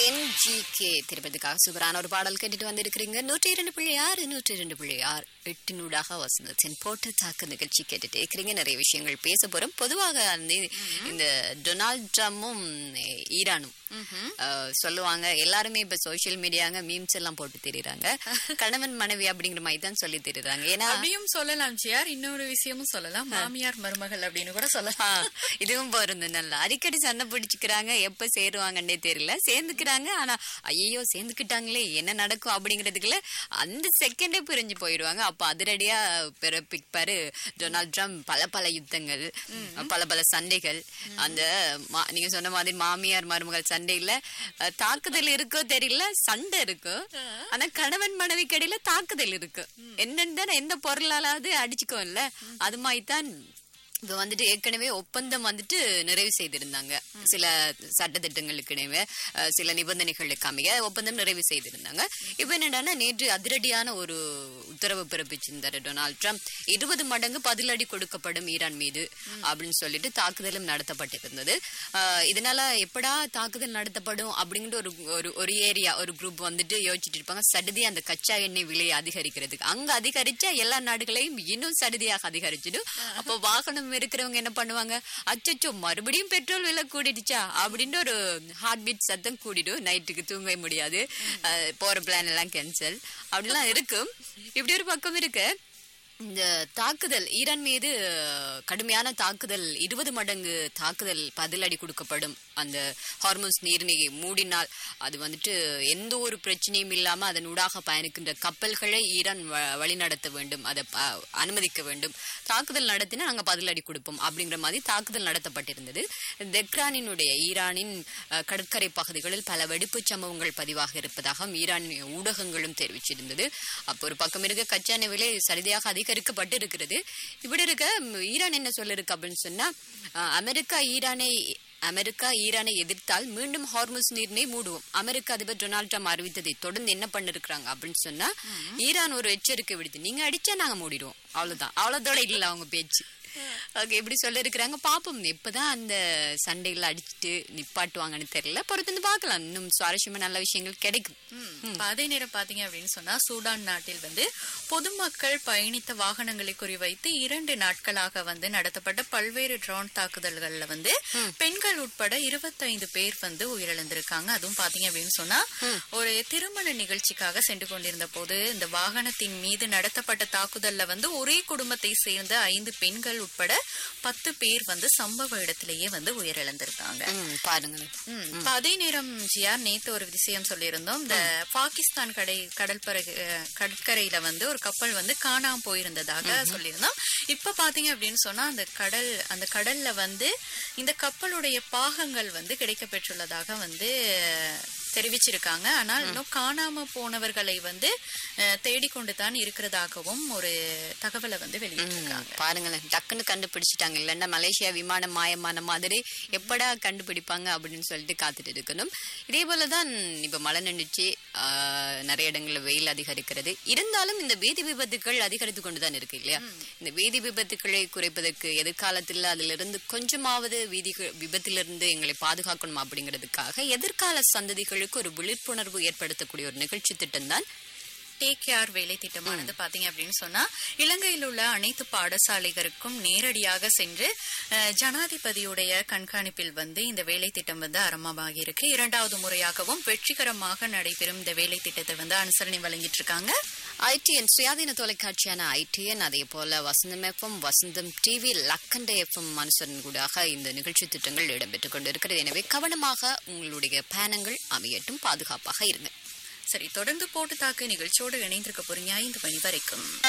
NGK திருப்பதிக்காக சூப்பரான ஒரு பாடல் கேட்டுட்டு வந்திருக்கிறீங்க நூற்றி இரண்டு புள்ளி ஆறு நூற்றி இரண்டு புள்ளி ஆறு எட்டினூடாக வசந்தத்தின் போட்டு தாக்கு நிகழ்ச்சி கேட்டுட்டு இருக்கிறீங்க நிறைய விஷயங்கள் பேச போறோம் பொதுவாக அந்த இந்த டொனால்ட் ட்ரம்மும் ஈரானும் அஹ், சொல்லுவாங்க எல்லாருமே இப்ப சோசியல் மீடியாங்க மீம்ஸ் எல்லாம் போட்டு தெரியுறாங்க கணவன் மனைவி அப்படிங்கிற மாதிரி தான் சொல்லி தெரியுறாங்க ஏன்னா அப்படியும் சொல்லலாம் ஜியார் இன்னொரு விஷயமும் சொல்லலாம் மாமியார் மருமகள் அப்படின்னு கூட சொல்லலாம் ஆ, இதுவும் பொருந்தும் நல்லா அடிக்கடி சண்டை பிடிச்சுக்கிறாங்க எப்ப சேருவாங்கன்னே தெரியல சேர்ந்துக்கிறாங்க ஆனா ஐயோ சேர்ந்துக்கிட்டாங்களே என்ன நடக்கும் அப்படிங்கறதுக்குள்ள அந்த செகண்டே பிரிஞ்சு போயிடுவாங்க அப்ப அதிரடியா பிறப்பிப்பாரு டொனால்ட் ட்ரம்ப் பல பல யுத்தங்கள் பல பல சண்டைகள் அந்த மா- நீங்க சொன்ன மாதிரி மாமியார் மருமகள் சண்டையில அஹ், தாக்குதல் இருக்கோ தெரியல சண்டை இருக்கும் ஆனா கணவன் மனைவி கடையில தாக்குதல் இருக்கு என்னன்னு தான் எந்த பொருளாலாவது அடிச்சுக்கோம்ல அது மாதிரி தான் இப்ப வந்துட்டு ஏற்கனவே ஒப்பந்தம் வந்துட்டு நிறைவு செய்திருந்தாங்க சில சட்டத்திட்டங்களுக்கு இணைவே அஹ், சில நிபந்தனைகளுக்கு அமைய ஒப்பந்தம் நிறைவு செய்திருந்தாங்க இப்ப என்னடான்னா நேற்று அதிரடியான ஒரு உத்தரவு பிறப்பிச்சிருந்தாரு டொனால்ட் ட்ரம்ப் இருபது மடங்கு பதிலடி கொடுக்கப்படும் ஈரான் மீது அப்படின்னு சொல்லிட்டு தாக்குதலும் நடத்தப்பட்டிருந்தது அஹ், இதனால எப்படா தாக்குதல் நடத்தப்படும் அப்படிங்கிற ஒரு ஒரு ஒரு ஏரியா ஒரு குரூப் வந்துட்டு யோசிச்சுட்டு இருப்பாங்க சடுதி அந்த கச்சா எண்ணெய் விலையை அதிகரிக்கிறதுக்கு அங்க அதிகரிச்சா எல்லா நாடுகளையும் இன்னும் சடுதியாக அதிகரிச்சிடும் அப்போ வாகனம் இருக்கிறவங்க என்ன பண்ணுவாங்க அச்சச்சோ மறுபடியும் பெட்ரோல் விலை கூடிடுச்சா அப்படின்னு ஒரு ஹார்ட் பீட் சத்தம் கூடிடும் நைட்டுக்கு தூங்க முடியாது அஹ், போற பிளான் எல்லாம் கேன்சல் அப்படிலாம் இருக்கும் இப்படி ஒரு பக்கம் இருக்கு இந்த தாக்குதல் ஈரான் மீது அஹ், கடுமையான தாக்குதல் இருபது மடங்கு தாக்குதல் பதிலடி கொடுக்கப்படும் அந்த ஹார்மோன்ஸ் நீரிணையை மூடினால் அது வந்துட்டு எந்த ஒரு பிரச்சனையும் இல்லாம அதன் ஊடாக பயணிக்கின்ற கப்பல்களை ஈரான் வ- வழிநடத்த வேண்டும் அதை ப- அனுமதிக்க வேண்டும் தாக்குதல் நடத்தினா நாங்க பதிலடி கொடுப்போம் அப்படிங்கிற மாதிரி தாக்குதல் நடத்தப்பட்டிருந்தது தெக்ரானினுடைய ஈரானின் அஹ், கடற்கரை பகுதிகளில் பல வெடிப்புச் சம்பவங்கள் பதிவாக இருப்பதாகவும் ஈரானிய ஊடகங்களும் தெரிவிச்சிருந்தது அப்போ ஒரு பக்கம் இருக்க கச்சா எண்ணெய் விலை சரிதியாக அதிகரிக்கப்பட்டு இருக்கிறது இப்படி இருக்க ம், ஈரான் என்ன சொல்லிருக்கு அப்படின்னு சொன்னா அஹ், அமெரிக்கா ஈரானை அமெரிக்கா ஈரானை எதிர்த்தால் மீண்டும் ஹார்முஸ் நீரினை மூடுவோம் அமெரிக்க அதிபர் டொனால்ட் ட்ரம்ப் அறிவித்ததை தொடர்ந்து என்ன பண்ணிருக்காங்க அப்படின்னு சொன்னா ஈரான் ஒரு எச்சரிக்கை விடுத்து நீங்க அடிச்சா நாங்க மூடிடுவோம் அவ்வளவுதான் அவ்வளவுதோட இல்ல அவங்க பேச்சு ஓகே எப்படி சொல்ல இருக்கிறாங்க பாப்போம் எப்பதான் அந்த சண்டைகளை அடிச்சுட்டு நிப்பாட்டுவாங்கன்னு தெரியல பொறுத்து வந்து பார்க்கலாம் இன்னும் சுவாரஸ்யமா நல்ல விஷயங்கள் கிடைக்கும் இப்ப அதே நேரம் பாத்தீங்க அப்படின்னு சொன்னா சூடான் நாட்டில் வந்து பொதுமக்கள் பயணித்த வாகனங்களை குறிவைத்து இரண்டு நாட்களாக வந்து நடத்தப்பட்ட பல்வேறு ட்ரோன் தாக்குதல்கள்ல வந்து பெண்கள் உட்பட இருபத்தைந்து பேர் வந்து உயிரிழந்திருக்காங்க அதுவும் பாத்தீங்க அப்படின்னு சொன்னா ஒரு திருமண நிகழ்ச்சிக்காக சென்று கொண்டிருந்த போது இந்த வாகனத்தின் மீது நடத்தப்பட்ட தாக்குதல்ல வந்து ஒரே குடும்பத்தை சேர்ந்த ஐந்து பெண்கள் உட்பட பத்து பேர் வந்து சம்பவ இடத்திலேயே வந்து உயிரிழந்திருக்காங்க ம், பாருங்களேன் ம். இப்ப அதே நேரம் ஜியார் நேத்து ஒரு விஷயம் சொல்லியிருந்தோம் இந்த பாகிஸ்தான் கடை கடற்பரை அஹ், கடற்கரையில வந்து ஒரு கப்பல் வந்து காணாம போயிருந்ததாக சொல்லியிருந்தோம் இப்ப பாத்தீங்க அப்படின்னு சொன்னா அந்த கடல் அந்த கடல்ல வந்து இந்த கப்பலுடைய பாகங்கள் வந்து கிடைக்கப்பெற்றுள்ளதாக வந்து அஹ், தெரிவிச்சிருக்காங்க ஆனால் இன்னும் காணாம போனவர்களை வந்து அஹ், தேடிக்கொண்டு தான் இருக்கிறதாகவும் ஒரு தகவலை வந்து வெளியிட்டிருக்காங்க பாருங்களேன் டக்குன்னு கண்டுபிடிச்சிட்டாங்க இல்லைன்னா மலேசியா விமானம் மாயமான மாதிரி எப்படா கண்டுபிடிப்பாங்க அப்படின்னு சொல்லிட்டு காத்துட்டு இருக்கணும் இதே போலதான் இப்ப மழை நின்றுச்சு ஆஹ், நிறைய இடங்கள்ல வெயில் அதிகரிக்கிறது இருந்தாலும் இந்த வீதி விபத்துக்கள் அதிகரித்து கொண்டுதான் இருக்கு இல்லையா இந்த வீதி விபத்துக்களை குறைப்பதற்கு எதிர்காலத்தில் அதிலிருந்து கொஞ்சமாவது வீதி விபத்திலிருந்து எங்களை பாதுகாக்கணும் அப்படிங்கிறதுக்காக எதிர்கால சந்ததிகளுக்கு ஒரு விழிப்புணர்வு ஏற்படுத்தக்கூடிய ஒரு நிகழ்ச்சி திட்டம் தான் டேக் கேர் வேலை திட்டமானது பாத்தீங்க அப்படின்னு சொன்னா இலங்கையில் உள்ள அனைத்து பாடசாலைகளுக்கும் நேரடியாக சென்று அஹ், ஜனாதிபதியுடைய கண்காணிப்பில் வந்து இந்த வேலை திட்டம் வந்து ஆரம்பமாகி இருக்கு இரண்டாவது முறையாகவும் வெற்றிகரமாக நடைபெறும் இந்த வேலை திட்டத்தை வந்து அனுசரணை வழங்கிட்டு இருக்காங்க ஐடிஎன் சுயாதீன தொலைக்காட்சியான ஐடிஎன் அதே போல வசந்தம் எஃப்எம் வசந்தம் டிவி லக்கண்ட எஃப்எம் மனுஷன் கூடாக இந்த நிகழ்ச்சி திட்டங்கள் இடம்பெற்றுக் கொண்டிருக்கிறது எனவே கவனமாக உங்களுடைய பயணங்கள் அமையட்டும் பாதுகாப்பாக இருங்க சரி தொடர்ந்து போட்டு தாக்கு நிகழ்ச்சியோடு இணைந்திருக்க போறீங்க ஐந்து மணி வரைக்கும்